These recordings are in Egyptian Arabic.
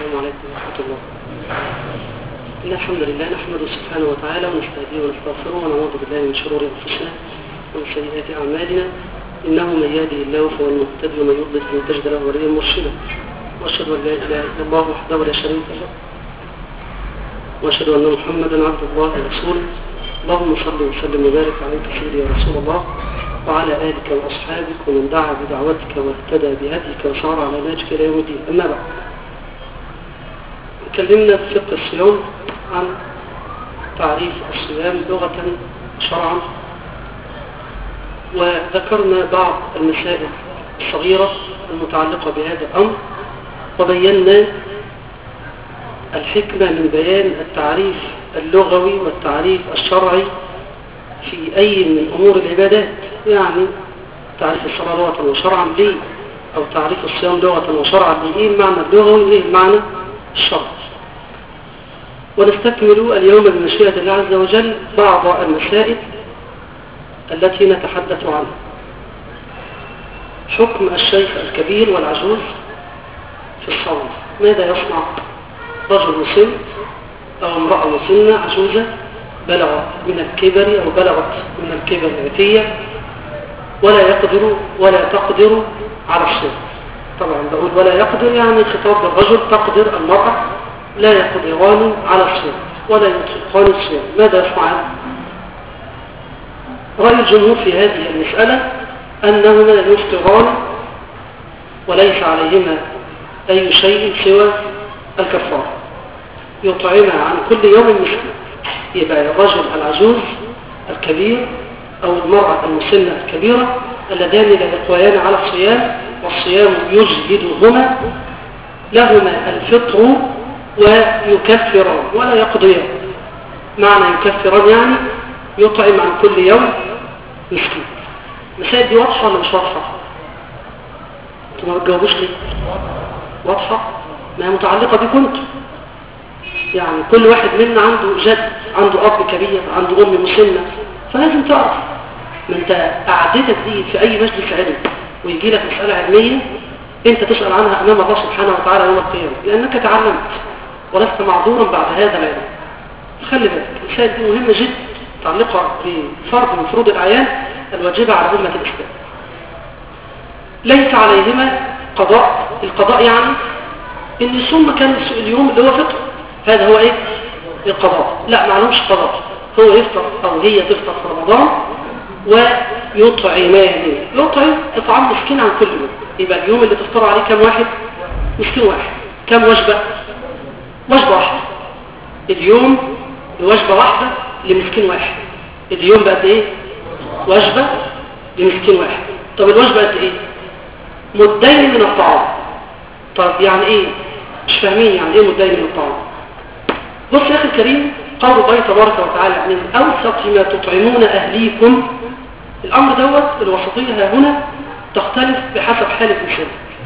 السلام عليكم ورحمة الله إن الحمد لله نحمده سبحانه وتعالى ونستهديه ونستغفره ونعوذ بالله من شرور أنفسنا ومن سيئات أعمالنا إنه من يهده الله فهو المهتدي ومن يضلل فلن تجد له وليا مرشدا وأشهد أن لا إله إلا الله وحده لا شريك له وأشهد أن محمدا عبد الله ورسوله اللهم صل وسلم وبارك عليك سيدي يا رسول الله وعلى آلك وأصحابك ومن دعا بدعوتك واهتدى بهديك وصار على ناجك إلى يوم الدين أما بعد تكلمنا في فقه الصيام عن تعريف الصيام لغة شرعا وذكرنا بعض المسائل الصغيرة المتعلقة بهذا الأمر وبينا الحكمة من بيان التعريف اللغوي والتعريف الشرعي في أي من أمور العبادات يعني تعريف الصلاة لغة وشرعا ليه أو تعريف الصيام لغة وشرعا ليه إيه المعنى اللغوي وإيه المعنى الشرعي ونستكمل اليوم بمشيئة الله عز وجل بعض المسائل التي نتحدث عنها حكم الشيخ الكبير والعجوز في الصوم ماذا يصنع رجل مسن أو امرأة مسنة عجوزة بلغت من الكبر أو بلغت من الكبر العتية ولا يقدر ولا تقدر على الصوم طبعا بقول ولا يقدر يعني خطاب للرجل تقدر المرأة لا يقدران على الصوم ولا يطلقان الصوم ماذا يفعل رأي الجمهور في هذه المسألة أنهما يفطران وليس عليهما أي شيء سوى الكفار يطعمها عن كل يوم مسكين يبقى الرجل العجوز الكبير أو المرأة المسنة الكبيرة اللذان لا يقويان على الصيام والصيام يجهدهما لهما الفطر ويكفران ولا يقضيان معنى يكفران يعني يطعم عن كل يوم مسكين المسائل دي واضحة ولا مش واضحة؟ انتوا ما بتجاوبوش ليه؟ واضحة؟ ما هي متعلقة بكم انتوا يعني كل واحد منا عنده جد عنده أب كبير عنده أم مسنة فلازم تعرف ما انت قعدتك دي في أي مجلس علم ويجي لك مسألة علمية انت تسأل عنها أمام الله سبحانه وتعالى يوم القيامة لأنك تعلمت ولست معذورا بعد هذا العلم خلي بالك المسائل دي مهمة جدا متعلقة بفرض من فروض الأعيان الواجبة على أمة الإسلام ليس عليهما قضاء القضاء يعني ان يصوم مكان اليوم اللي هو فطر هذا هو ايه القضاء لا معلومش قضاء هو يفطر او هي تفطر في رمضان ويطعمان يطعم اطعام مسكين عن كل يوم يبقى اليوم اللي تفطر عليه كم واحد مسكين واحد كم وجبة وجبة واحدة اليوم وجبة واحدة لمسكين واحد اليوم بقد ايه وجبة لمسكين واحد طب الوجبة قد ايه مدين من الطعام طب يعني ايه مش فاهمين يعني ايه مدين من الطعام بص يا اخي الكريم قول الله تبارك وتعالى من اوسط ما تطعمون اهليكم الامر دوت الوسطية ها هنا تختلف بحسب حال الانسان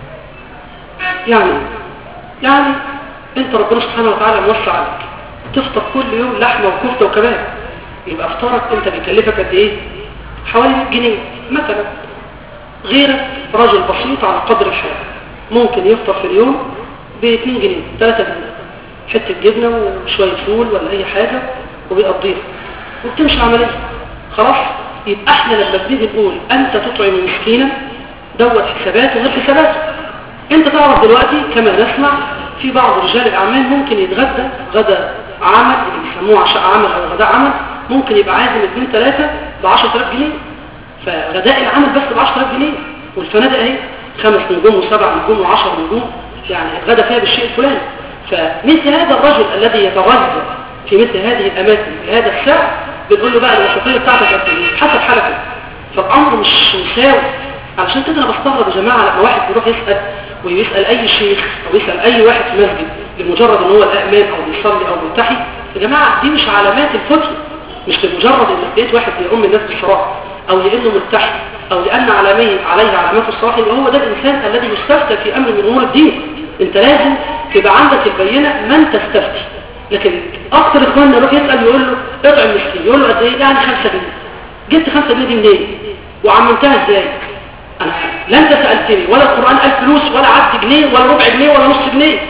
يعني يعني انت ربنا سبحانه وتعالى موسع عليك تفطر كل يوم لحمة وكفتة وكباب يبقى افطارك انت بيكلفك قد ايه حوالي 100 جنيه مثلا غيرك رجل بسيط على قدر الحال ممكن يفطر في اليوم ب 2 جنيه 3 جنيه حته جبنه وشويه فول ولا اي حاجه وبيقضيها وبتمشي العمليه خلاص يبقى احنا لما بنيجي نقول انت تطعم مسكينا دوت حسابات وغير حسابات انت تعرف دلوقتي كما نسمع في بعض رجال الاعمال ممكن يتغدى غدا عمل اللي بيسموه عشاء عمل او غداء عمل ممكن يبقى عازم اثنين ثلاثه ب 10000 جنيه فغداء العمل بس ب 10000 جنيه والفنادق اهي خمس نجوم وسبع نجوم وعشر نجوم يعني اتغدى فيها بالشيء الفلاني فمثل هذا الرجل الذي يتغذى في مثل هذه الاماكن بهذا السعر بنقول له بقى الوسطيه بتاعتك قد ايه حسب حالته فالامر مش مساوي علشان كده انا بستغرب يا جماعه لما واحد يروح يسال ويسال اي شيخ او يسال اي واحد في مسجد لمجرد ان هو الامام او بيصلي او ملتحي يا جماعه دي مش علامات الفتن مش لمجرد ان لقيت واحد بيؤم الناس بالصلاه او لانه ملتحي او لان علامين عليه علامات الصلاح يبقى هو ده الانسان الذي يستفتى في امر من امور الدين انت لازم تبقى عندك البينه من تستفتي لكن اكتر اخواننا يروح يسال يقول له اطعم مسكين يقول له قد ايه يعني 5 جنيه جبت 5 جنيه دي منين وعملتها ازاي انا لا انت سالتني ولا القران قال فلوس ولا عدت جنيه ولا ربع جنيه ولا نص جنيه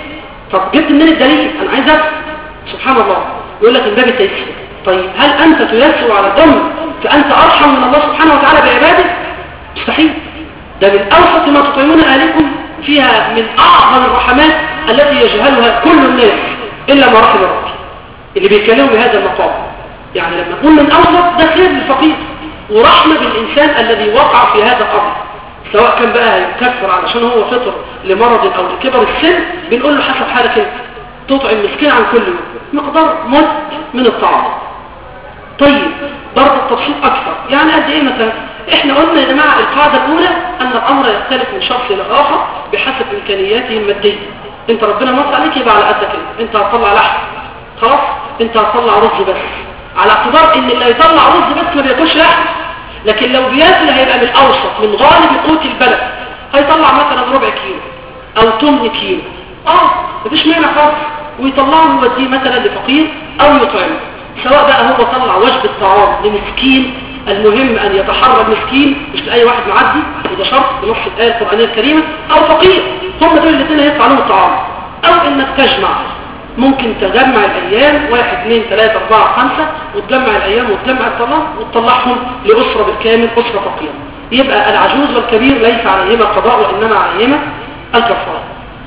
طب جبت منين الدليل انا عايز افهم سبحان الله يقول لك الباب التيسير طيب هل انت تيسر على الدم فانت ارحم من الله سبحانه وتعالى بعباده مستحيل ده من اوسط ما تطعمون اهلكم فيها من اعظم الرحمات التي يجهلها كل الناس الا ما رحم ربي اللي بيتكلموا بهذا المقام يعني لما نقول من اوسط ده خير للفقير ورحمه بالانسان الذي وقع في هذا الامر سواء كان بقى يكفر علشان هو فطر لمرض او لكبر السن بنقول له حسب حالك انت تطعم مسكين عن كل يوم مقدار مد من الطعام طيب برضه التبسيط اكثر يعني قد ايه مثلا احنا قلنا يا جماعه القاعده الاولى ان الامر يختلف من شخص الى اخر بحسب امكانياته الماديه انت ربنا موسع عليك يبقى على قدك انت هتطلع لحم خلاص انت هتطلع رز بس على اعتبار ان اللي هيطلع رز بس ما بياكلش لحم لكن لو بياكل هيبقى من اوسط من غالب قوت البلد هيطلع مثلا ربع كيلو او 8 كيلو اه مفيش مانع خالص ويطلعه يوديه مثلا لفقير او يطعمه سواء بقى هو طلع وجبة طعام لمسكين المهم ان يتحرى المسكين مش لاي واحد معدي وده شرط بنص الايه القرانيه الكريمه او فقير هم دول الاثنين هيدفع لهم الطعام او انك تجمع ممكن تجمع الايام واحد اثنين ثلاثة اربعة خمسة وتجمع الايام وتجمع الطلاق وتطلعهم لاسرة بالكامل اسرة فقيرة يبقى العجوز والكبير ليس عليهما قضاء وانما عليهما الكفارة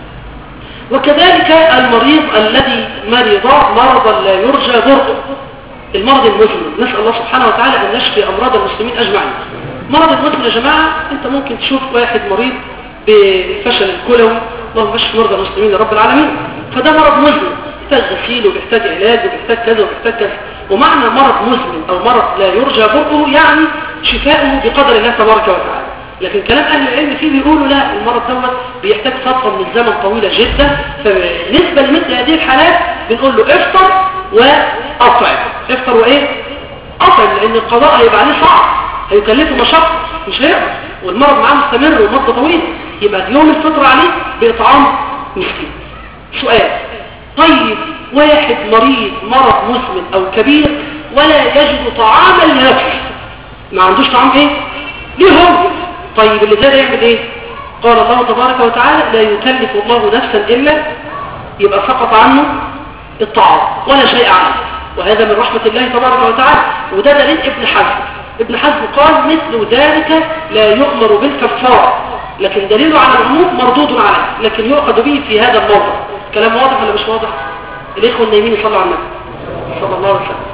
وكذلك المريض الذي مرض مرضا لا يرجى برؤه المرض المزمن نسأل الله سبحانه وتعالى أن يشفي أمراض المسلمين أجمعين مرض المزمن يا جماعة أنت ممكن تشوف واحد مريض بفشل الكلوي اللهم اشف مرضى المسلمين رب العالمين فده مرض مزمن يحتاج غسيل وبيحتاج علاج وبيحتاج كذا وبيحتاج كذا ومعنى مرض مزمن أو مرض لا يرجى برؤه يعني شفاؤه بقدر الله تبارك وتعالى لكن كلام أهل العلم فيه بيقولوا لا المرض دوت بيحتاج فترة من الزمن طويلة جدا فبالنسبة لمثل هذه الحالات بنقول له افطر وأطعم افطر وإيه؟ أطعم لأن القضاء هيبقى عليه صعب هيكلفه مشقة مش هيقدر والمرض معاه مستمر ومدة طويلة يبقى اليوم الفطر عليه بإطعام مسكين سؤال طيب واحد مريض مرض مسلم أو كبير ولا يجد طعاما لنفسه ما عندوش طعام ايه؟ ليه هو طيب اللي زاد يعمل ايه قال الله تبارك وتعالى لا يكلف الله نفسا الا يبقى سقط عنه الطعام ولا شيء عنه وهذا من رحمة الله تبارك وتعالى وده دليل ابن حزم ابن حزم قال مثل ذلك لا يؤمر بالكفار لكن دليله على العموم مردود عليه لكن يؤخذ به في هذا الموضع كلام واضح ولا مش واضح الاخوه النايمين يصلوا على النبي صلى الله عليه وسلم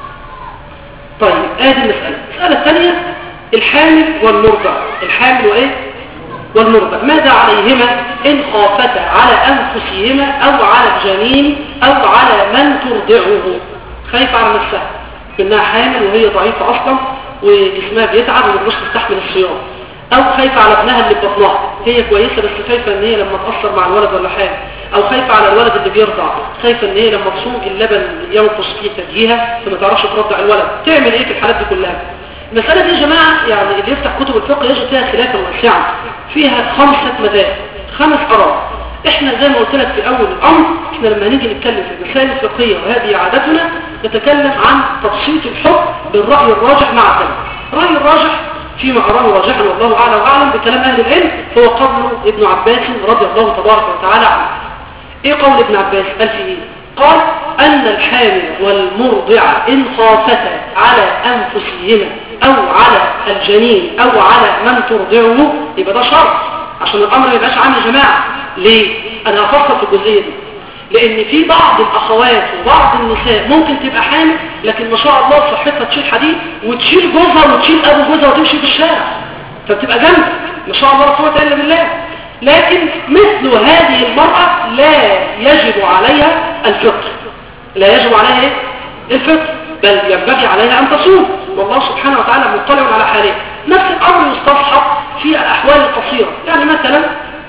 طيب ادي المساله المساله الثانيه الحامل والمرضع الحامل وايه والمرضع ماذا عليهما إن خافتا على أنفسهما أو على الجنين أو على من ترضعه خايفة على نفسها إنها حامل وهي ضعيفة أصلا وجسمها بيتعب ومش تستحمل الصيام أو خايفة على ابنها اللي بطنها هي كويسة بس خايفة إن هي لما تأثر مع الولد ولا حاجة أو خايفة على الولد اللي بيرضع خايفة إن هي لما تصوم اللبن ينقص في ثديها فما تعرفش ترضع الولد تعمل إيه في الحالات دي كلها المسألة دي يا جماعة يعني اللي يفتح كتب الفقه يجد فيها خلافا واسعا فيها خمسة مذاهب خمس آراء احنا زي ما قلت لك في اول الامر احنا لما نيجي نتكلم في المسائل الفقهية وهذه عادتنا نتكلم عن تبسيط الحكم بالرأي الراجح مع الدليل الرأي الراجح فيما أراه راجحا والله أعلى وأعلم بكلام أهل العلم هو قول ابن عباس رضي الله تبارك وتعالى عنه ايه قول ابن عباس قال في ايه قال أن الحامل والمرضع إن خافتا على أنفسهما او على الجنين او على من ترضعه يبقى ده شرط عشان الامر ما يبقاش عام يا جماعه ليه انا هفكر في الجزئيه دي لان في بعض الاخوات وبعض النساء ممكن تبقى حامل لكن ما شاء الله صحتها تشيل حديد وتشيل جوزها وتشيل ابو جوزها وتمشي في الشارع فبتبقى جنب ما شاء الله لا قوه الا بالله لكن مثل هذه المرأة لا يجب عليها الفطر لا يجب عليها ايه الفطر بل ينبغي عليها أن تصوم والله سبحانه وتعالى مطلع على حالها نفس الأمر يستصحب في الأحوال القصيرة يعني مثلا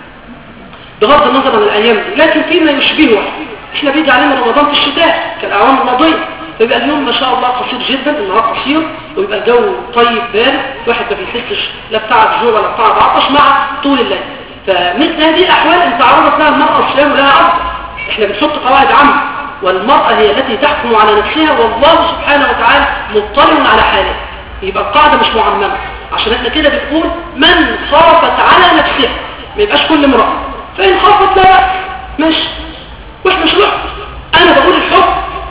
بغض النظر عن الأيام دي لكن فيما يشبهها احنا بيجي علينا رمضان في الشتاء كالأعوام الماضية فيبقى اليوم ما شاء الله قصير جدا النهار قصير ويبقى الجو طيب بارد الواحد ما بيحسش لا بتاع جوع ولا بتاع عطش مع طول الليل فمثل هذه الأحوال انت عرضت لها المرأة الصيام ولها أفضل احنا بنحط قواعد عامة والمرأة هي التي تحكم على نفسها والله سبحانه وتعالى مطلع على حالها يبقى القاعدة مش معممة عشان احنا كده بنقول من خافت على نفسها ما يبقاش كل امرأة فإن خافت لا بأس ماشي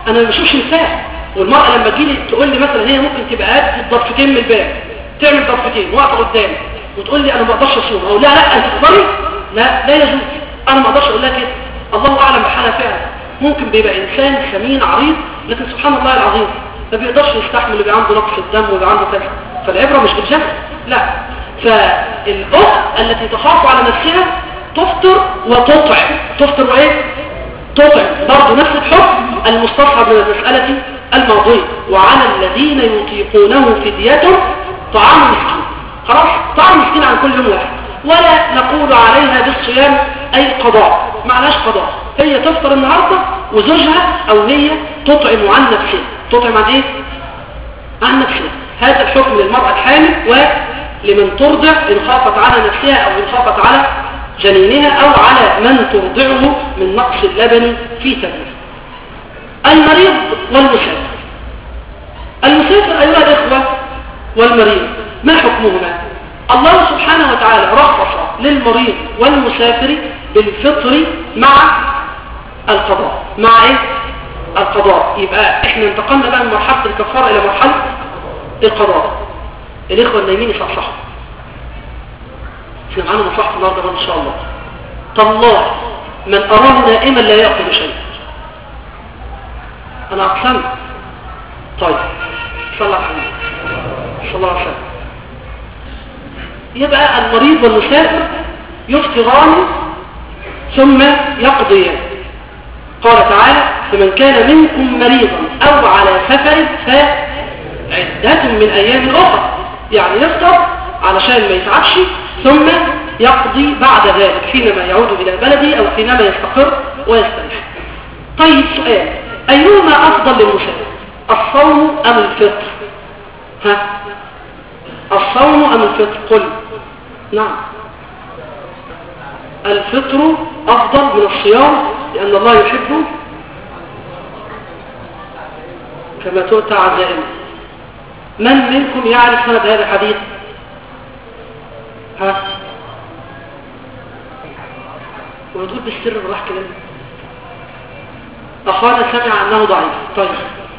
انا ما بشوفش مثال والمرأة لما تجيلي تقول لي مثلا هي ممكن تبقى قد الضفتين من الباب تعمل ضفتين واقفه قدامي وتقول لي انا ما اقدرش اصوم او لا لا انت تقدري لا لا يجوز انا ما اقدرش اقول لها كده الله اعلم بحالها فعلا ممكن بيبقى انسان سمين عريض لكن سبحان الله العظيم ما بيقدرش يستحمل يبقى عنده نقص الدم ويبقى عنده كذا فالعبره مش بالجسد لا فالاخت التي تخاف على نفسها تفطر وتطعم تفطر وايه تطعم برضه نفس الحكم المستصحب من المساله الماضيه وعلى الذين يطيقونه فديه طعام مسكين خلاص طعام مسكين عن كل يوم واحد ولا نقول عليها بالصيام أي قضاء معناش قضاء هي تفطر النهاردة وزوجها أو هي تطعم عن نفسها تطعم عن إيه؟ عن نفسها هذا الحكم للمرأة الحامل ولمن ترضع إن خافت على نفسها أو إن خافت على جنينها أو على من ترضعه من نقص اللبن في تبنيه المريض والمسافر المسافر أيها الإخوة والمريض ما حكمهما الله سبحانه وتعالى رخص للمريض والمسافر بالفطر مع القضاء مع ايه القضاء يبقى احنا انتقلنا بقى من مرحله الكفاره الى مرحله القضاء الاخوه النايمين يصحصحوا احنا معانا مصلحه النهارده ان شاء الله تالله من اراه نائما لا ياكل شيء انا اقسمت طيب صلى الله عليه وسلم صلى الله عليه وسلم يبقى المريض والمسافر يفطران ثم يقضيان قال تعالى فمن كان منكم مريضا أو على سفر فعدة من أيام أخرى يعني يفطر علشان ما يتعبش ثم يقضي بعد ذلك حينما يعود إلى بلده أو حينما يستقر ويستريح طيب سؤال أيهما أفضل للمسافر الصوم أم الفطر ها الصوم أم الفطر قل نعم الفطر أفضل من الصيام لأن الله يحبه كما تؤتى عزائم من منكم يعرف سند هذا الحديث ها وتقول بالسر بالراحة كده أخانا سمع أنه ضعيف طيب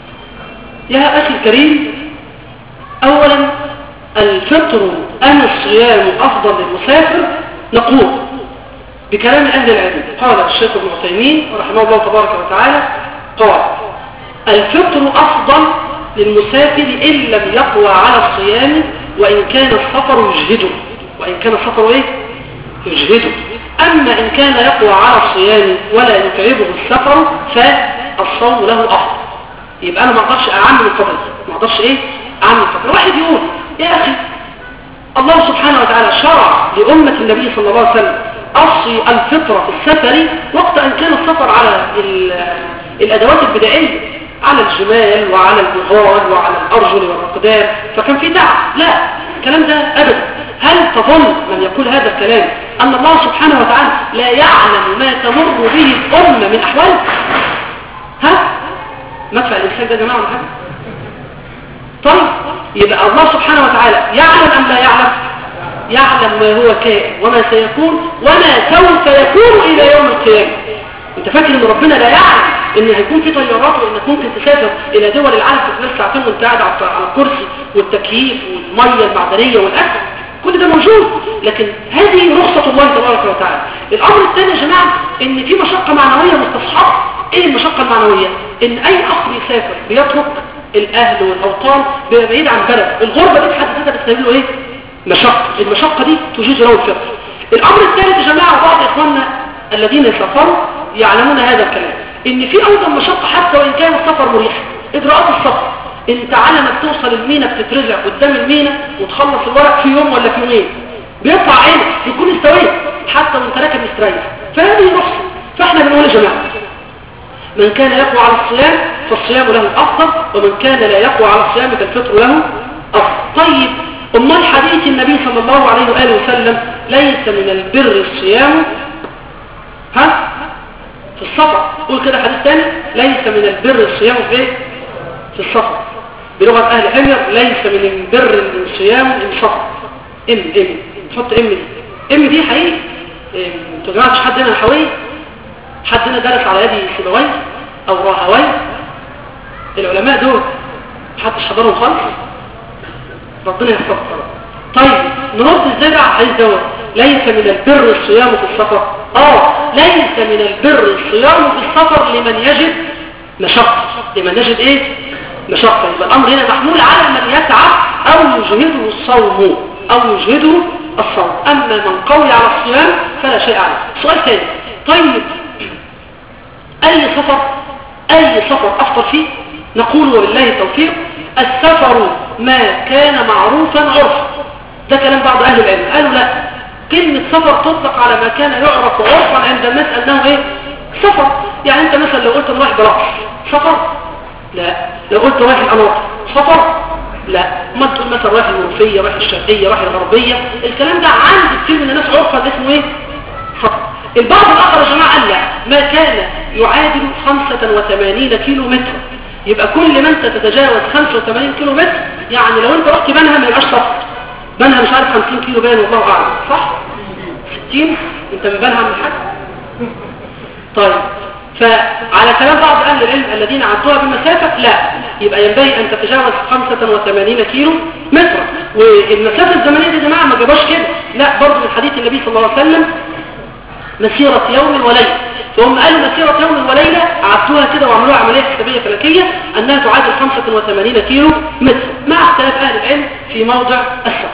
يا أخي الكريم أولا الفطر أم الصيام أفضل للمسافر نقول بكلام أهل العلم قال الشيخ ابن عثيمين رحمه الله تبارك وتعالى قال الفطر أفضل للمسافر إن لم يقوى على الصيام وإن كان السفر يجهده وإن كان السفر إيه؟ يجهده أما إن كان يقوى على الصيام ولا يتعبه السفر فالصوم له أفضل يبقى أنا ما أقدرش أعمل القدر ما أقدرش إيه أعمل القدر واحد يقول يا أخي الله سبحانه وتعالى شرع لأمة النبي صلى الله عليه وسلم أصي الفطرة في السفر وقت أن كان السفر على الأدوات البدائية على الجمال وعلى البغال وعلى الأرجل والأقدام فكان في تعب لا الكلام ده أبدا هل تظن من يقول هذا الكلام أن الله سبحانه وتعالى لا يعلم ما تمر به الأمة من أحوال ها مدفع الإنسان ده يا جماعة ولا طيب يبقى الله سبحانه وتعالى يعلم أم لا يعلم يعلم ما هو كائن وما سيكون وما سوف يكون إلى يوم القيامة انت فاكر ان ربنا لا يعلم ان هيكون في طيارات وانك ممكن تسافر الى دول العالم في خلال ساعتين وانت قاعد على الكرسي والتكييف والميه المعدنيه والاكل كل ده موجود لكن هذه رخصة الله تبارك وتعالى الامر الثاني يا جماعة ان في مشقة معنوية مستصحبة ايه المشقة المعنوية ان اي اخ يسافر بيترك الاهل والاوطان بيبقى بعيد عن بلد الغربة دي في حد ذاتها بتسبب له ايه مشقة المشقة دي تجيز له الفقر الامر الثالث يا جماعة بعض اخواننا الذين يسافروا يعلمون هذا الكلام ان في ايضا مشقة حتى وان كان السفر مريح اجراءات السفر انت على ما بتوصل المينا بتترجع قدام المينا وتخلص الورق في يوم ولا في يومين بيطلع عينك يكون استويت حتى وانت راكب مستريح فهذه رخصة فاحنا بنقول يا جماعة من كان يقوى على الصيام فالصيام له أفضل ومن كان لا يقوى على الصيام فالفطر له أفضل طيب أمال حديث النبي صلى الله عليه وآله وسلم ليس من البر الصيام ها في السفر قول كده حديث ثاني ليس من البر الصيام في ايه في السفر بلغة أهل حمير ليس من البر الصيام السفر ام ام تحط ام دي ام دي حقيقي انتوا جماعة مش حد هنا حوي حد هنا درس على يدي سيبوي او راهوي العلماء دول محدش حضرهم خالص ربنا يحفظهم طيب نرد ازاي بقى على الحديث دوت ليس من البر الصيام في السفر اه ليس من البر الصيام في السفر لمن يجد مشقة لمن يجد ايه مشقة يبقى الامر هنا محمول على من يتعب او يجهده الصوم او يجهده الصوم اما من قوي على الصيام فلا شيء عليه سؤال ثاني طيب اي سفر اي سفر افطر فيه نقول وبالله التوفيق السفر ما كان معروفا عرفا ده كلام بعض اهل العلم قالوا لا كلمة سفر تطلق على ما كان يعرف عرفا عند الناس انه ايه سفر يعني انت مثلا لو قلت رايح بلاش سفر لا لو قلت رايح القناطر سفر لا ما تقول مثلا رايح المنوفية رايح الشرقية رايح الغربية الكلام ده عند كتير من الناس عرفا اسمه ايه سفر البعض الاخر يا جماعه قال لا ما كان يعادل 85 كيلو متر يبقى كل ما انت تتجاوز 85 كيلو متر يعني لو انت رحت بنها ما يبقاش سفر بنها مش عارف 50 كيلو باين والله اعلم صح 60 انت من بنها من حاجه طيب فعلى كلام بعض اهل العلم الذين عدوها بمسافه لا يبقى ينبغي ان تتجاوز 85 كيلو متر والمسافه الزمنيه دي يا جماعه ما جابوش كده لا برضه من حديث النبي صلى الله عليه وسلم مسيرة يوم وليلة فهم قالوا مسيرة يوم وليلة عدوها كده وعملوها عملية حسابية فلكية أنها تعادل 85 كيلو متر مع اختلاف أهل العلم في موضع السفر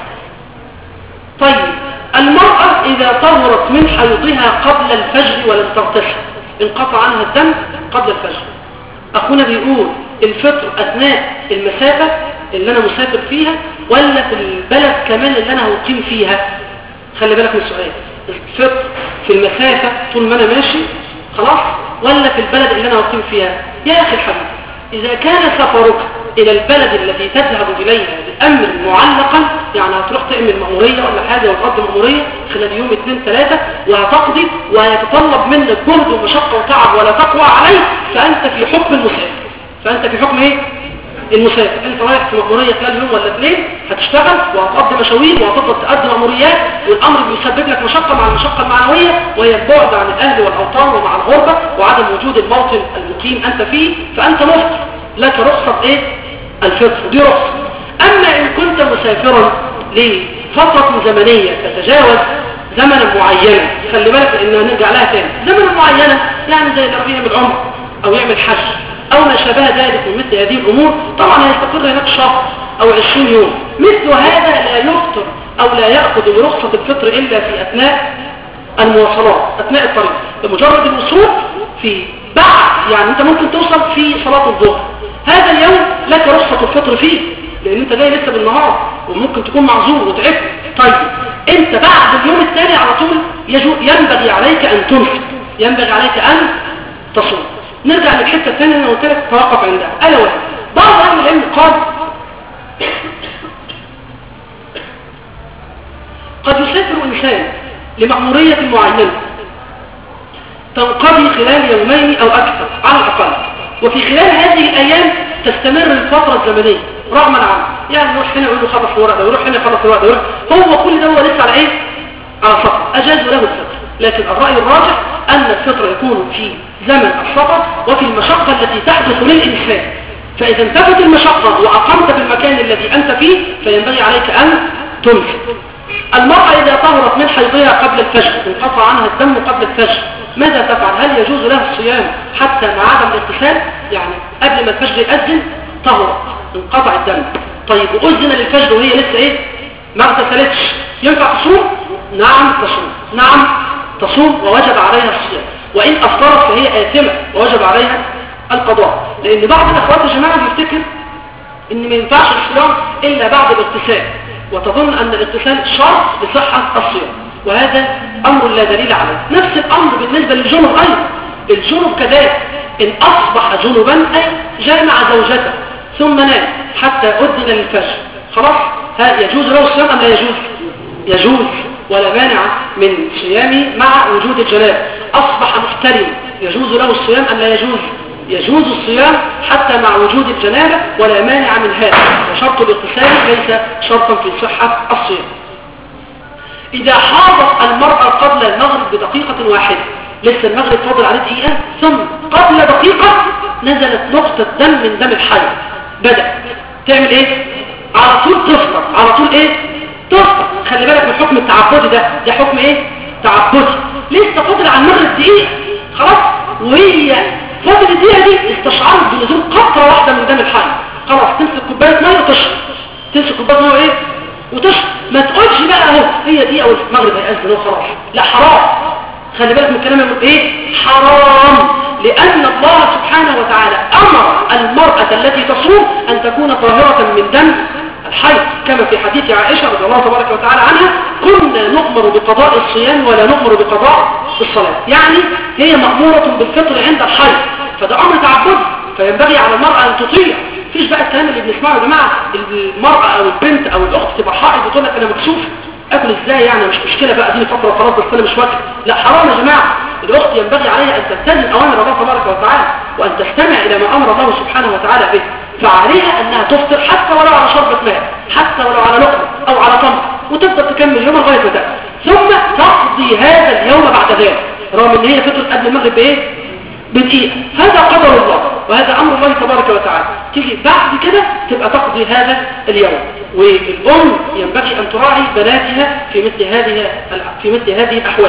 طيب المرأة إذا طهرت من حيضها قبل الفجر ولم تغتسل انقطع عنها الدم قبل الفجر أخونا بيقول الفطر أثناء المسافة اللي أنا مسافر فيها ولا في البلد كمان اللي أنا هقيم فيها خلي بالك من السؤال الفطر في المسافة طول ما أنا ماشي خلاص ولا في البلد اللي أنا أقيم فيها يا أخي الحبيب إذا كان سفرك إلى البلد التي تذهب إليها بأمر معلقا يعني هتروح تعمل مأمورية ولا حاجة وتقضي مأمورية خلال يوم اثنين ثلاثة وهتقضي وهيتطلب منك جهد ومشقة وتعب ولا تقوى عليه فأنت في حكم المسافر فأنت في حكم إيه؟ المسافر انت رايح في مأمورية خلال يوم ولا اثنين هتشتغل وهتقضي مشاوير وهتفضل تقدم مأموريات والامر بيسبب لك مشقة مع المشقة المعنوية وهي البعد عن الاهل والاوطان ومع الغربة وعدم وجود الموطن المقيم انت فيه فانت مفطر لك رخصة ايه الفطر دي رخصة اما ان كنت مسافرا لفترة زمنية تتجاوز زمنا معينا خلي بالك لان هنرجع لها تاني زمنا معينة يعني زي اللي يعمل عمر او يعمل حج او ما شابه ذلك من مثل هذه الامور طبعا هيستقر هناك شهر او 20 يوم مثل هذا لا يفطر او لا يأخذ برخصة الفطر الا في اثناء المواصلات اثناء الطريق بمجرد الوصول في بعد يعني انت ممكن توصل في صلاة الظهر هذا اليوم لك رخصة الفطر فيه لان انت جاي لسه بالنهار وممكن تكون معذور وتعبت طيب انت بعد اليوم الثاني على طول ينبغي عليك ان تنفق ينبغي عليك ان تصوم نرجع للحته الثانيه انا قلت لك توقف عندها الا وهي بعض اهل العلم قال قد يسافر انسان لمأمورية معينة تنقضي خلال يومين او اكثر على الاقل وفي خلال هذه الايام تستمر الفترة الزمنية رغما عنه يعني يروح هنا يقول له خلص الورق ده ويروح هنا يخلص الورق ده هو كل ده هو لسه على ايه على سفر اجاز له الفطر لكن الرأي الراجح ان الفطر يكون في زمن السفر وفي المشقة التي تحدث للإنسان فإذا انتفت المشقة وأقمت بالمكان الذي أنت فيه فينبغي عليك أن تمسك المرأة إذا طهرت من حيضها قبل الفجر انقطع عنها الدم قبل الفجر ماذا تفعل؟ هل يجوز لها الصيام حتى مع عدم الاغتسال؟ يعني قبل ما الفجر يأذن طهرت انقطع الدم طيب وأذن للفجر وهي لسه إيه؟ ما اغتسلتش ينفع تصوم؟ نعم تصوم نعم تصوم ووجب عليها الصيام وإن أفطرت فهي آثمة ووجب عليها القضاء لأن بعض الأخوات يا جماعة بيفتكر إن ما ينفعش الصيام إلا بعد الاغتسال وتظن أن الاغتسال شرط لصحة الصيام وهذا أمر لا دليل عليه نفس الأمر بالنسبة للجنب أيضا الجنب كذلك إن أصبح جنبا أي جامع زوجته ثم نام حتى أذن للفجر خلاص ها يجوز له الصيام أم لا يجوز يجوز ولا مانع من صيامه مع وجود الجناب أصبح محترم يجوز له الصيام أم لا يجوز يجوز الصيام حتى مع وجود الجنابة ولا مانع من هذا وشرط الاغتسال ليس شرطا في صحة الصيام إذا حاضت المرأة قبل المغرب بدقيقة واحدة لسه المغرب فاضل عليه دقيقة ثم قبل دقيقة نزلت نقطة دم من دم الحي بدأ تعمل ايه على طول تفطر على طول ايه تفطر خلي بالك من حكم التعبدي ده ده حكم ايه تعبدي لسه فاضل على المغرب دقيقة خلاص وهي فاضل الدقيقة دي استشعرت بنزول قطرة واحدة من دم الحي خلاص تمسك كوباية مية وتشرب تمسك كوباية مية ايه وتشرب ما تقولش بقى اهو هي دي او المغرب هيأذن وخلاص لا حرام خلي بالك من الكلام يقول ايه حرام لأن الله سبحانه وتعالى أمر المرأة التي تصوم أن تكون طاهرة من دم الحيض كما في حديث عائشة رضي الله تبارك وتعالى عنها كنا نؤمر بقضاء الصيام ولا نؤمر بقضاء الصلاة يعني هي مأمورة بالفطر عند الحيض فده أمر تعبد فينبغي على المرأة أن تطيع فيش بقى الكلام اللي بنسمعه يا جماعة المرأة أو البنت أو الأخت تبقى حائض وتقول لك أنا مكسوف اكل ازاي يعني مش مشكلة بقى دي فترة وخلاص بس انا مش واكل لا حرام يا جماعة الاخت ينبغي عليها ان تلتزم اوامر الله تبارك وتعالى وان تستمع الى ما امر الله سبحانه وتعالى به فعليها انها تفطر حتى ولو على شربة ماء حتى ولو على لقمة او على تمر وتفضل تكمل يوم لغاية ما تأكل ثم تقضي هذا اليوم بعد ذلك رغم ان هي فطرت قبل المغرب بايه بدقيقة هذا قدر الله وهذا أمر الله تبارك وتعالى تيجي بعد كده تبقى تقضي هذا اليوم والأم ينبغي أن تراعي بناتها في مثل هذه في مثل هذه الأحوال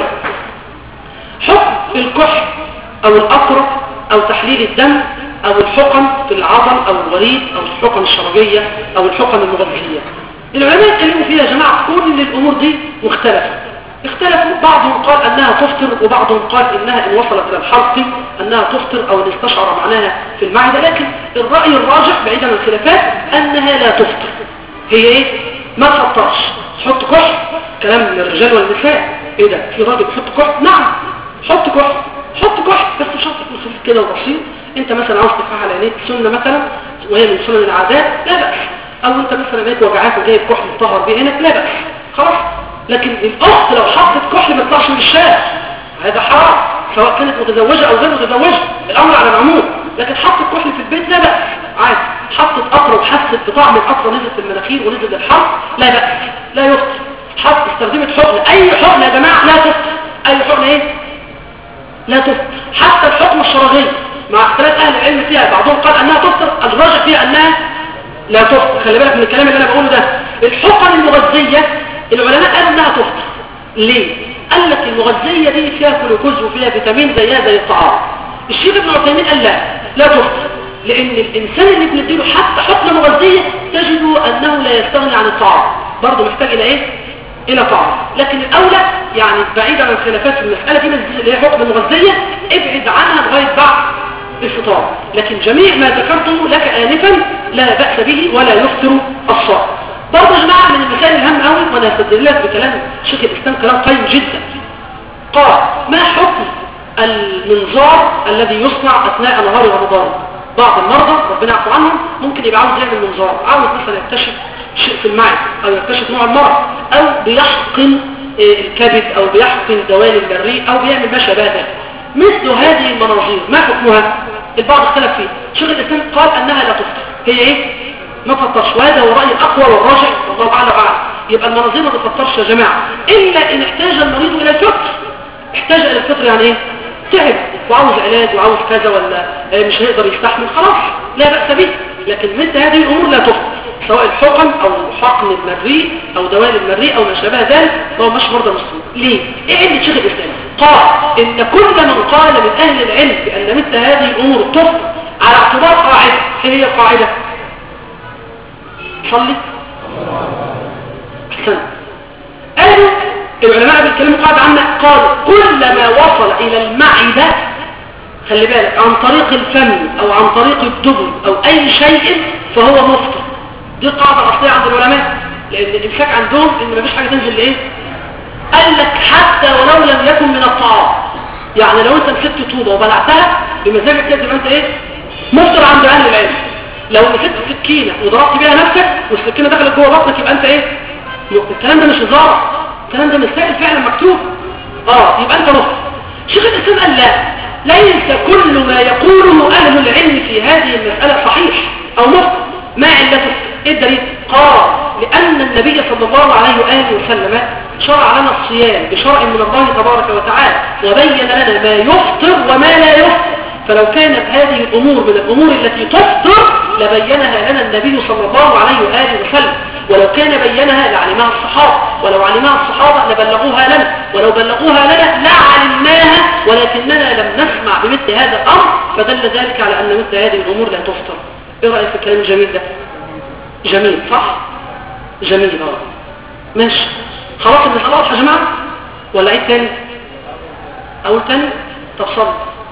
حكم الكحل أو الأطرق أو تحليل الدم أو الحقن في العضل أو الوريد أو الحقن الشرجية أو الحقن المغذية العلماء اتكلموا فيها يا جماعة كل الأمور دي مختلفة اختلفوا بعضهم قال أنها تفطر وبعضهم قال إنها إن وصلت إلى الحلق أنها تفطر أو إن استشعر معناها في المعدة لكن الرأي الراجح بعيدا عن الخلافات أنها لا تفطر هي إيه؟ ما تفطرش تحط كحل كلام للرجال والنساء إيه ده؟ في راجل بيحط كحل؟ نعم حط كحل حط كحل بس بشرط يكون خفيف كده وبسيط انت مثلا عاوز تفعل عينيك سنة مثلا وهي من سنن العادات لا بأس او انت مثلا عينيك وجعاك وجايب كحل تطهر بيه عينك لا بأس خلاص لكن الأخت لو حطت كحل ما تطلعش من الشارع هذا حرام سواء كانت متزوجة أو غير متزوجة الأمر على العموم لكن حطت كحل في البيت لا بأس عادي حطت قطرة وحست بطعم القطرة نزلت في المناخير ونزلت الحرق لا بأس لا يفطر حط استخدمت حقن أي حقن يا جماعة لا تفطر أي حقن إيه لا تفطر حتى الحقن الشرعية مع اختلاف أهل العلم فيها بعضهم قال أنها تفطر الراجح فيها أنها لا تفطر خلي بالك من الكلام اللي أنا بقوله ده الحقن المغذية العلماء قالوا انها تفطر ليه قال لك المغذية دي فيها جلوكوز وفيها فيتامين زيها زي الطعام الشيخ ابن عثيمين قال لا لا تفطر لان الانسان اللي بنديله حتى حقنه مغذية تجد انه لا يستغني عن الطعام برضه محتاج الى ايه الى طعام لكن الاولى يعني بعيد عن الخلافات في المسألة دي اللي هي حقنه مغذية ابعد عنها لغاية بعد الفطار لكن جميع ما ذكرته لك آنفا لا بأس به ولا يفطر الصائم برضه يا جماعه من المسائل الهام قوي وانا هستدل لك بكلام شيخ الاسلام كلام قيم جدا قال ما حكم المنظار الذي يصنع اثناء نهار رمضان بعض المرضى ربنا يعفو عنهم ممكن يبقى عاوز يعمل منظار عاوز مثلا يكتشف شيء في المعده او يكتشف نوع المرض او بيحقن الكبد او بيحقن دوالي البريء او بيعمل ما شابه ذلك مثل هذه المناظير ما حكمها البعض اختلف فيه شيخ الاسلام قال انها لا تفطر هي ايه ما تفطرش وهذا هو الرأي الأقوى والراجح والله أعلى وأعلم يبقى المناظير ما تفطرش يا جماعة إلا إن احتاج المريض إلى الفطر احتاج إلى الفطر يعني إيه؟ تعب وعاوز علاج وعاوز كذا ولا مش هيقدر يستحمل خلاص لا بأس به لكن مثل هذه الأمور لا تفطر سواء الحقن أو حقن المريء أو دوال المريء أو ما شابه ذلك هو مش مرضى مسلم ليه؟ إيه علة شيخ الإسلام؟ قال إن كل من قال من أهل العلم بأن مثل هذه الأمور تفطر على اعتبار قاعدة إيه هي القاعدة؟ صلي احسن قالوا العلماء بيتكلموا قاعدة عامة قال كل ما وصل الى المعدة خلي بالك عن طريق الفم او عن طريق الدبر او اي شيء فهو مفطر دي قاعدة اصلية عند العلماء لان الامساك عندهم ان مفيش حاجة تنزل لايه قال لك حتى ولو لم يكن من الطعام يعني لو انت مسكت طوبة وبلعتها بمزاجك كده تبقى انت ايه مفطر عند اهل العلم لو مسكت سكينة وضربت بيها نفسك والسكينة دخلت جوه بطنك يبقى انت ايه الكلام ده مش هزار الكلام ده مسائل فعلا مكتوب اه يبقى انت مخطئ شيخ الاسلام قال لا ليس كل ما يقوله اهل العلم في هذه المسألة صحيح او مخطئ ما علته ايه الدليل قال لان النبي صلى الله عليه وآله وسلم شرع لنا الصيام بشرع من الله تبارك وتعالى وبين لنا ما يفطر وما لا يفطر فلو كانت هذه الأمور من الأمور التي تفطر لبينها لنا النبي صلى الله عليه وآله وسلم ولو كان بينها لعلمها الصحابة ولو علمها الصحابة لبلغوها لنا ولو بلغوها لنا لعلمناها ولكننا لم نسمع بمثل هذا الأمر فدل ذلك على أن مثل هذه الأمور لا تفطر إيه رأيك في الكلام الجميل ده جميل صح جميل اه ماشي خلاص المسألة واضحة يا جماعة ولا عيد تاني أول تاني طب صلي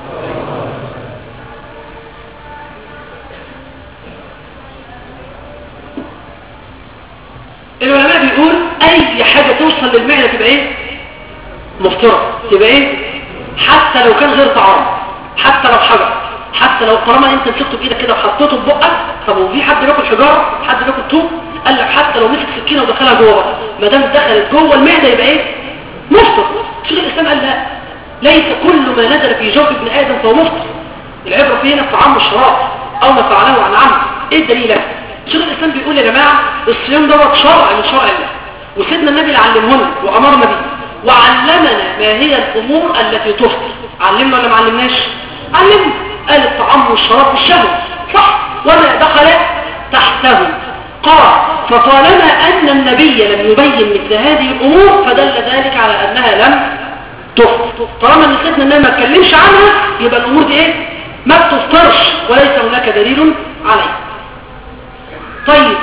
العلماء بيقول اي حاجة توصل للمعدة تبقى ايه مفطرة تبقى ايه حتى لو كان غير طعام حتى لو حجر حتى لو طالما انت مسكته بايدك كده وحطيته في بقك طب وفي حد بياكل حجاره حد بياكل طوب قال لك حتى لو مسك سكينه ودخلها جوه بقى ما دام دخلت جوه المعده يبقى ايه مفطر شيخ الاسلام قال لا ليس كل ما نزل في جوف ابن ادم فهو مفطر العبره فينا الطعام والشراب او ما فعله عن عمد ايه الدليل شيخ الاسلام بيقول يا جماعه الصيام دوت شرع من شرع الله وسيدنا النبي اللي علمهنا وامرنا به وعلمنا ما هي الامور التي تفطر علمنا ولا ما علمناش علمنا قال الطعام والشراب والشهوه صح وما دخل تحته قال فطالما ان النبي لم يبين مثل هذه الامور فدل ذلك على انها لم تفطر طالما ان سيدنا النبي ما اتكلمش عنها يبقى الامور دي ايه ما بتفطرش وليس هناك دليل عليه طيب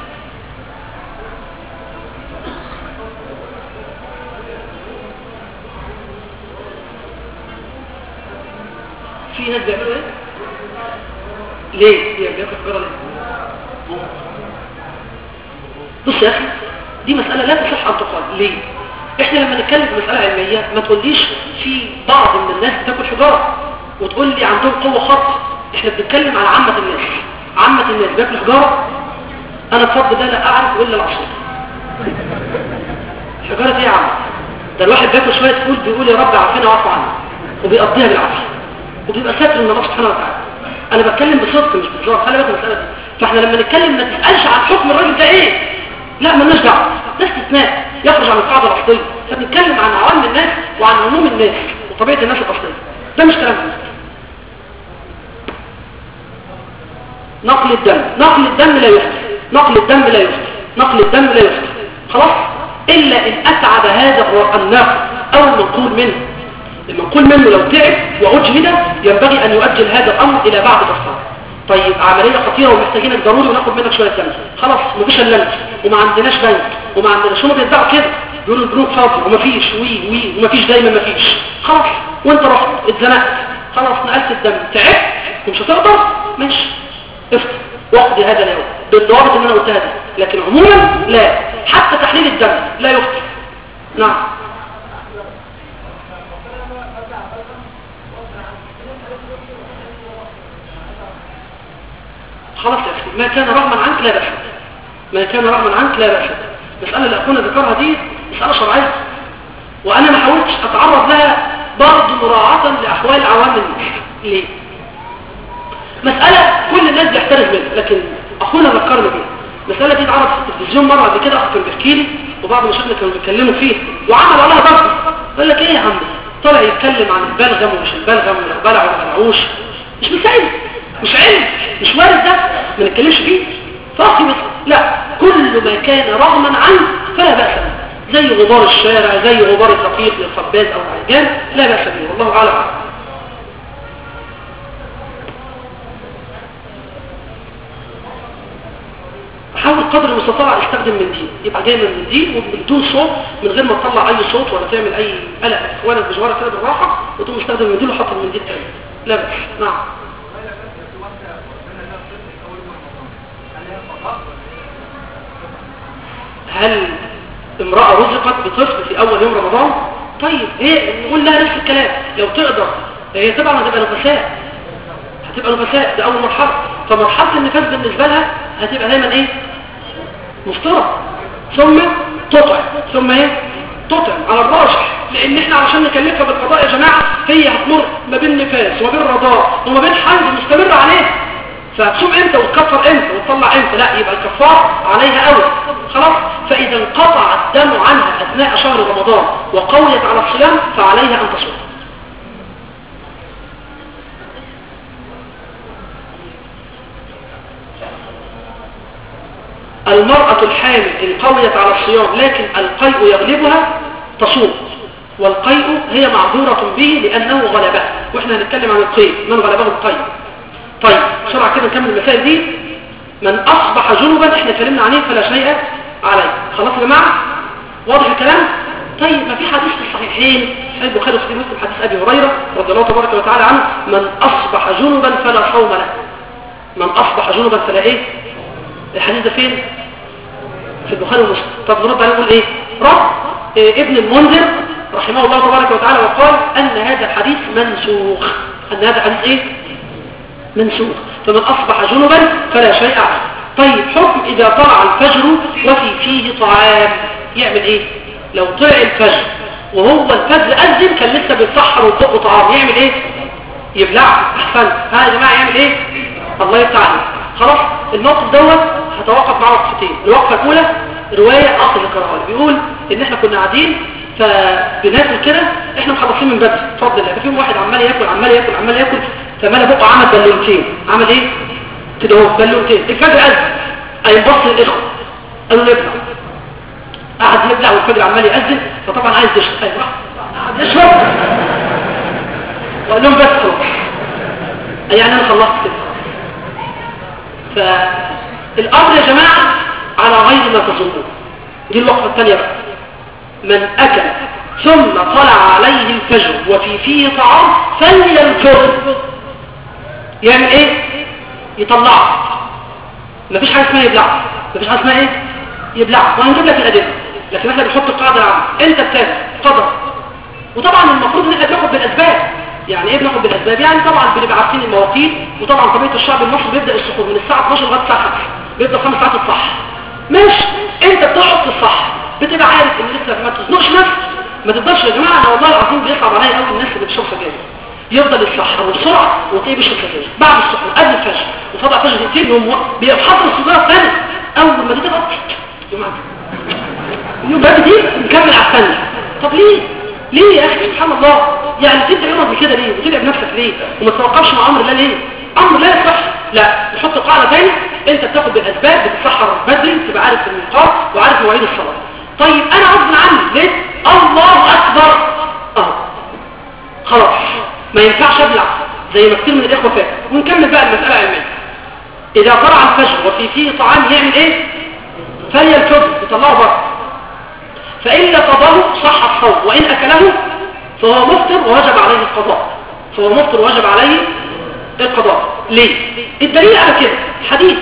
في ناس بيعملوا ايه ليه بياكل حجره ليه بص يا اخي دي مسألة لا تصح ان تقال ليه احنا لما نتكلم في مسألة علمية ما تقوليش في بعض من الناس بتاكل حجارة وتقول لي عندهم قوة خط احنا بنتكلم على عامة الناس عامة الناس بياكل حجارة انا بفضل ده لا اعرف الا العصير حجارة ايه يا عم ده الواحد بياكل شوية فول بيقول يا رب عافينا واعف عنا وبيقضيها بالعافية وبيبقى ساتر من الله سبحانه وتعالى انا بتكلم بصدق مش بهزار خلي بالك من المساله دي فاحنا لما نتكلم ما تسالش عن حكم الراجل ده ايه لا مالناش دعوه ده استثناء يخرج عن القاعده الاصليه فبنتكلم عن عوام الناس وعن عموم الناس وطبيعه الناس الاصليه ده مش كلام نقل الدم نقل الدم لا يفتر نقل الدم لا يفتر نقل الدم لا يفتر خلاص الا ان اتعب هذا الناقل او المنقول منه المنقول منه لو تعب وأجهد ينبغي أن يؤجل هذا الأمر إلى بعد الصلاة طيب عملية خطيرة ومحتاجينك ضروري وناخد منك شوية دم خلاص مفيش الا وما عندناش بنك وما عندناش هم بيدعوا كده بيقولوا البنوك فاضي ومفيش وي وي ومفيش دايما مفيش خلاص وانت رحت اتزنقت خلاص نقلت الدم تعبت ومش هتقدر ماشي افطر واقضي هذا اليوم بالضوابط اللي انا قلتها دي لكن عموما لا حتى تحليل الدم لا يفطر نعم خلاص يا أخي ما كان رغما عنك لا بأس ما كان رغما عنك لا بأس المسألة اللي أكون ذكرها دي مسألة شرعية وأنا ما حاولتش أتعرض لها برضه مراعاة لأحوال عوام الناس ليه؟ مسألة كل الناس بيحترز منها لكن أخونا ذكرني بيها المسألة دي اتعرضت في التلفزيون مرة قبل كده أخ كان بيحكي لي وبعض مشاهدنا كانوا بيتكلموا فيه وعمل عليها ضغط قال لك إيه يا عم طلع يتكلم عن البلغم ومش البلغم ولا بلع ولا بلعوش مش مسائل مش علم مش وارد ده ما نتكلمش فيه فاقي بس لا كل ما كان رغما عنه فلا بأس زي غبار الشارع زي غبار الدقيق للخباز او العجان لا بأس به والله اعلم حاول قدر المستطاع استخدم منديل يبقى جاي من منديل وبدون صوت من غير ما تطلع اي صوت ولا تعمل اي قلق وانا بجوارك كده بالراحه وتقوم استخدم المنديل وحط المنديل تاني لا بأس نعم هل امرأة رزقت بطفل في أول يوم رمضان طيب هي نقول لها نفس الكلام لو تقدر هي طبعا هتبقى نفساء هتبقى نفساء ده أول مرحلة فمرحلة النفاس بالنسبة لها هتبقى دايما ايه مفترض ثم تطعم ثم ايه تطعم على الراجح لان احنا علشان نكلفها بالقضاء يا جماعة هي هتمر ما بين نفاس وما بين رضاء وما بين حمل مستمر عليه فتصوم امتى وتكفر امتى وتطلع امتى لا يبقى الكفار عليها اول خلاص فاذا انقطع الدم عنها اثناء شهر رمضان وقويت على الصيام فعليها ان تصوم المرأة الحامل إن قويت على الصيام لكن القيء يغلبها تصوم والقيء هي معذورة به لأنه غلبها وإحنا هنتكلم عن القيء من غلبه القيء طيب بسرعة كده نكمل المسائل دي من أصبح جنبا إحنا اتكلمنا عليه فلا شيء عليه خلاص يا جماعة واضح الكلام طيب ما في حديث في الصحيحين صحيح البخاري وصحيح مسلم حديث ابي هريره رضي الله تبارك وتعالى عنه من اصبح جنبا فلا صوم له من اصبح جنبا فلا ايه الحديث ده فين في البخاري ومسلم طب نرد عليه نقول ايه رد إيه ابن المنذر رحمه الله تبارك وتعالى وقال ان هذا الحديث منسوخ ان هذا الحديث ايه منسوخ فمن اصبح جنبا فلا شيء عليه طيب حكم اذا طلع الفجر وفي فيه طعام يعمل ايه لو طلع الفجر وهو الفجر أذن كان لسه بيتسحر وفوقه طعام يعمل ايه يبلع احسن ها يا جماعه يعمل ايه الله يفتح خلاص الموقف دوت هتوقف معاه وقفتين الوقفه الاولى روايه اخر ذكرها بيقول ان احنا كنا قاعدين فبناكل كده احنا مخلصين من بدري اتفضل الله فيهم واحد عمال ياكل عمال ياكل عمال ياكل فمال بقه عمل بالونتين عمل ايه كده اهو بالونتين الفجر اذن اي بص للاخوه قالوا نبلع قعد يبلع والفجر عمال يأذن فطبعا عايز يشرب ايوه قعد يشرب وقال لهم بس يعني انا خلصت كده فالامر يا جماعه على غير ما تظنون دي الوقفه الثانيه بقى من اكل ثم طلع عليه الفجر وفي فيه طعام فلينفر يعمل ايه يطلعه مفيش حاجه اسمها يبلعه مفيش حاجه اسمها ايه يبلعه وهنجيب لك الادله لكن احنا بنحط القاعده العامه انت بتاكل قدر وطبعا المفروض ان احنا بناخد بالاسباب يعني ايه بناخد بالاسباب يعني طبعا بنبقى عارفين المواقيت وطبعا طبيعه الشعب المصري بيبدا السحور من الساعه 12 لغايه الساعه 5 بيبدا 5 ساعات الصح ماشي انت بتقعد في الصح بتبقى عارف ان لسه ما تزنقش نفسك ما تقدرش يا جماعه انا والله العظيم بيصعب عليا قوي الناس اللي بتشرب سجاير يفضل يتسحر بسرعه وتلاقيه بيشرب سجاير بعد السحور قبل الفجر وفضل فجر دقيقتين يوم بيحضر السجاره الثانيه اول ما دي تبقى يا جماعه اليوم بقى دي نكمل على الثانيه طب ليه ليه يا اخي سبحان الله يعني تبدا يومك بكده ليه وتتعب نفسك ليه وما تتوقفش مع امر الله ليه امر لا يصح لا نحط قاعده ثاني انت بتاخد بالاسباب بتتسحر بدري تبقى عارف الميقات وعارف مواعيد الصلاه طيب انا غصب عني ليه الله اكبر اه خلاص ما ينفعش ابلع زي ما كتير من الاخوه فات ونكمل بقى المساله علميه اذا طلع الفجر وفي فيه طعام يعمل ايه فليلفظ يطلعه بره فإن لفظه صح الصوم وإن أكله فهو مفطر ووجب عليه القضاء فهو مفطر ووجب عليه القضاء ليه؟ الدليل على كده حديث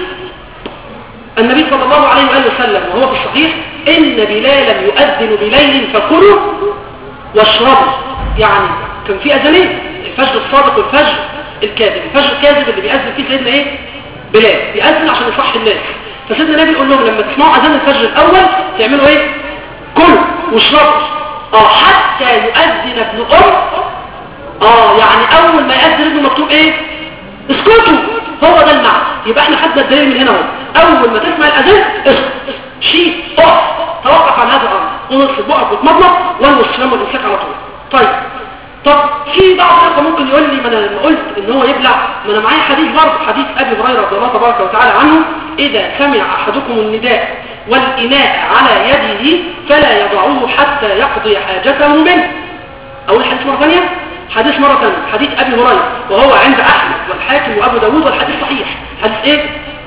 النبي صلى الله عليه وآله وسلم وهو في الصحيح إن بلالا يؤذن بليل فكلوا واشربوا يعني كان في أذانين الفجر الصادق والفجر الكاذب الفجر الكاذب اللي بيأذن فيه سيدنا إيه؟ بلال بيأذن عشان يصحي الناس فسيدنا النبي يقول لهم لما تسمعوا أذان الفجر الأول تعملوا إيه؟ كلوا واشربوا اه حتى يؤذن ابن ام اه يعني اول ما يأذن ابنه مكتوب ايه اسكتوا هو ده المعنى يبقى احنا خدنا الدليل من هنا اهو اول ما تسمع الاذان اسكت شيء اقف توقف عن هذا الامر ونصل بقك وتمضمض والوص السلام والامساك على طول طيب طب في بعض الاخوه ممكن يقول لي ما انا لما قلت ان هو يبلع ما انا معايا حديث برضه حديث ابي هريره رضي الله تبارك وتعالى عنه اذا سمع احدكم النداء والإناء على يده فلا يضعوه حتى يقضي حاجته منه أول حديث مرة ثانية حديث مرة ثانية حديث أبي هريرة وهو عند أحمد والحاكم وأبو داود والحديث صحيح حديث إيه؟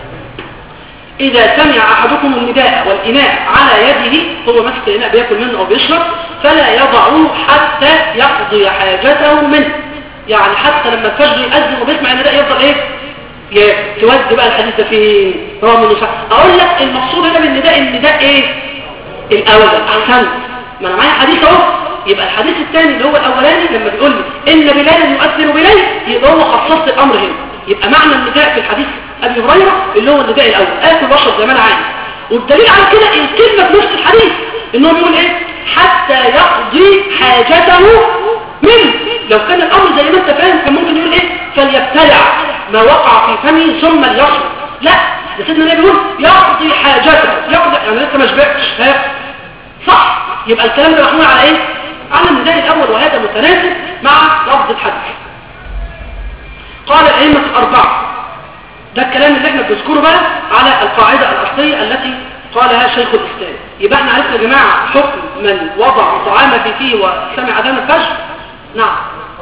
إذا سمع أحدكم النداء والإناء على يده هو ماسك الإناء بياكل منه أو بيشرب فلا يضعوه حتى يقضي حاجته منه يعني حتى لما الفجر يأذن وبيسمع النداء يفضل إيه؟ تودي بقى الحديث ده فين رغم انه صح اقول لك المقصود هنا بالنداء النداء ايه الاول احسن ما انا معايا حديث اهو يبقى الحديث الثاني اللي هو الاولاني لما بيقول لي ان بلالا يؤثر بليل يبقى هو خصصت الامر هنا يبقى معنى النداء في الحديث ابي هريره اللي هو النداء الاول اكل واشرب زي ما انا عايز والدليل على كده الكلمه في نفس الحديث ان هو بيقول ايه حتى يقضي حاجته منه لو كان الامر زي ما انت فاهم كان ممكن يقول ايه فليبتلع ما وقع في فمه ثم ليشرب لا ده سيدنا النبي بيقول يقضي حاجته يقضي يعني لسه ما شبعتش صح يبقى الكلام ده محمول على ايه على النداء الاول وهذا متناسب مع لفظ الحديث قال الائمه الاربعه ده الكلام اللي احنا بنذكره بقى على القاعده الاصليه التي قالها شيخ الإسلام يبقى احنا عرفنا يا جماعة حكم من وضع طعام في فيه وسمع أذان الفجر نعم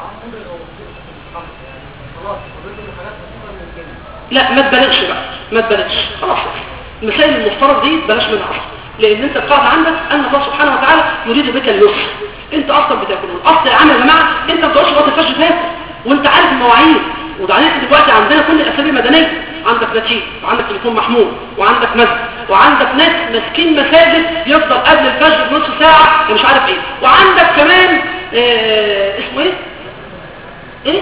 لا ما تبالغش بقى ما تبالغش خلاص المسائل المفترض دي بلاش منها اصلا لان انت القاعده عندك ان الله سبحانه وتعالى يريد بك اليسر انت اصلا بتاكل الاصل يا عم يا جماعه انت ما بتقعدش وقت الفجر تاكل وانت عارف المواعيد وبعدين دلوقتي عندنا كل الاساليب المدنيه عندك نتيجه وعندك تليفون محمول وعندك مسجد وعندك ناس ماسكين مساجد يفضل قبل الفجر بنص ساعه مش عارف ايه وعندك كمان اه اسمه ايه ايه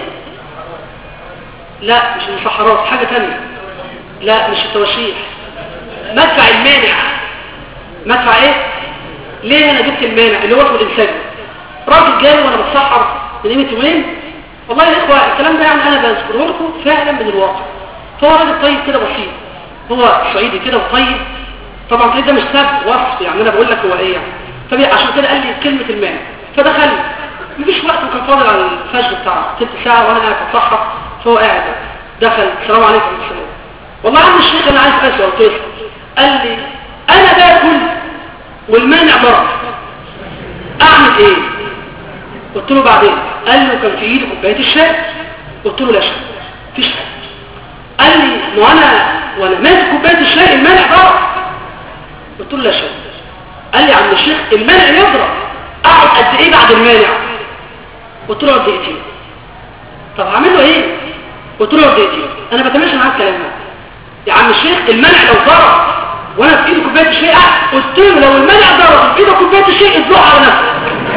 لا مش المسحرات حاجه ثانيه لا مش التوشيح مدفع المانع مدفع ايه ليه انا جبت المانع اللي هو اسمه الانسان راجل جاي وانا بتسحر من قيمه يومين والله يا اخوه الكلام ده يعني انا بذكره لكم فعلا من الواقع فهو راجل طيب كده بسيط هو صعيدي كده وطيب طبعا طيب ده مش سب وصف يعني انا بقول لك هو ايه يعني عشان كده قال لي كلمه المانع فدخل مفيش وقت وكان فاضل على الفجر بتاع تلت ساعه وانا قاعد بتسحر فهو قاعد دخل السلام عليكم السلام والله عم الشيخ انا عايز اسال قلت له قال لي انا باكل والمانع ضرب اعمل ايه قلت له بعدين قال له كان في ايده كوبايه الشاي قلت له لا شاي مفيش حاجه قال لي ما انا وانا ماسك كوبايه الشاي المانع ضرب قلت له لا شاي قال لي يا عم الشيخ المانع يضرب اقعد قد ايه بعد المانع قلت له دقيقتين طب هعمل له ايه قلت له دقيقتين انا بتماشى معاه الكلام ده يا عم الشيخ المانع لو ضرب وانا في ايدي كوبايه الشاي قلت له لو المانع ضرب في ايدك كوبايه الشاي اطلع على نفسك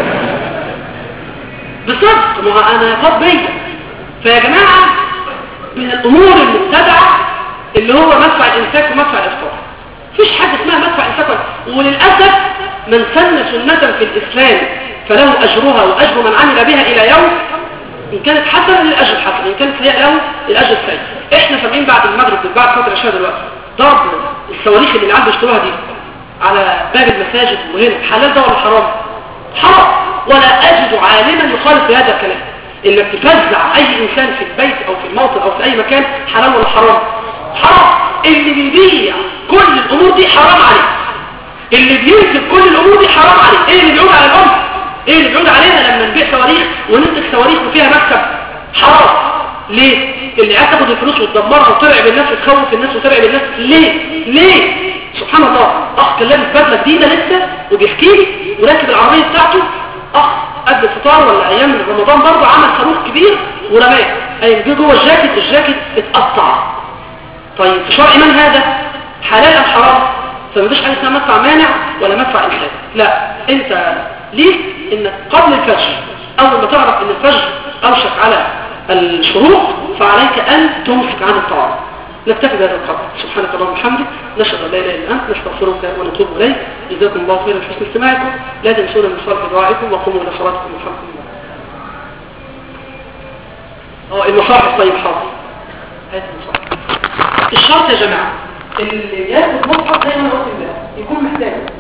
بالظبط ما انا فاض بيا فيا جماعه من الامور المبتدعه اللي هو مدفع الامساك ومدفع الافطار مفيش حاجه اسمها مدفع امساك وللاسف من سن سنه في الاسلام فله اجرها واجر من عمل بها الى يوم ان كانت حسنه للاجر حسن ان كانت سيئه له الاجر سيء احنا سامعين بعد المغرب بعد فتره العشاء دلوقتي ضرب الصواريخ اللي العيال بيشتروها دي على باب المساجد وهنا حلال ده ولا حرام حرام ولا اجد عالما يخالف بهذا الكلام انك تفزع اي انسان في البيت او في الموطن او في اي مكان حلال ولا حرام حرام اللي بيبيع كل الامور دي حرام عليه اللي بينتج كل الامور دي حرام عليه ايه اللي بيعود على الام ايه اللي بيعود علينا لما نبيع صواريخ وننتج صواريخ وفيها مكسب حرام ليه اللي عايز تاخد الفلوس وتدمرها وترعب الناس وتخوف الناس وترعب الناس ليه ليه سبحان الله اخ كان لابس بدله جديده لسه وبيحكي لي وراكب العربيه بتاعته اخ قبل الفطار ولا ايام رمضان برضه عمل صاروخ كبير ورماه ايام جه جوه الجاكيت الجاكيت اتقطع طيب في شرع من هذا حلال ام حرام فمفيش حاجه اسمها مدفع مانع ولا مدفع انسان لا انت ليك انك قبل الفجر اول ما تعرف ان الفجر اوشك على الشروق فعليك ان تمسك عن الطعام نكتفي بهذا القدر سبحانك اللهم وبحمدك نشهد ان لا اله الا انت نستغفرك ونتوب اليك جزاكم الله خيرا حسن استماعكم لا تنسونا من صالح دعائكم وقوموا الى صلاتكم يرحمكم الله اه المصاحف طيب حاضر هات المصاحف الشرط يا جماعه اللي ياخد مصحف زي ما انا قلت امبارح يكون محتاج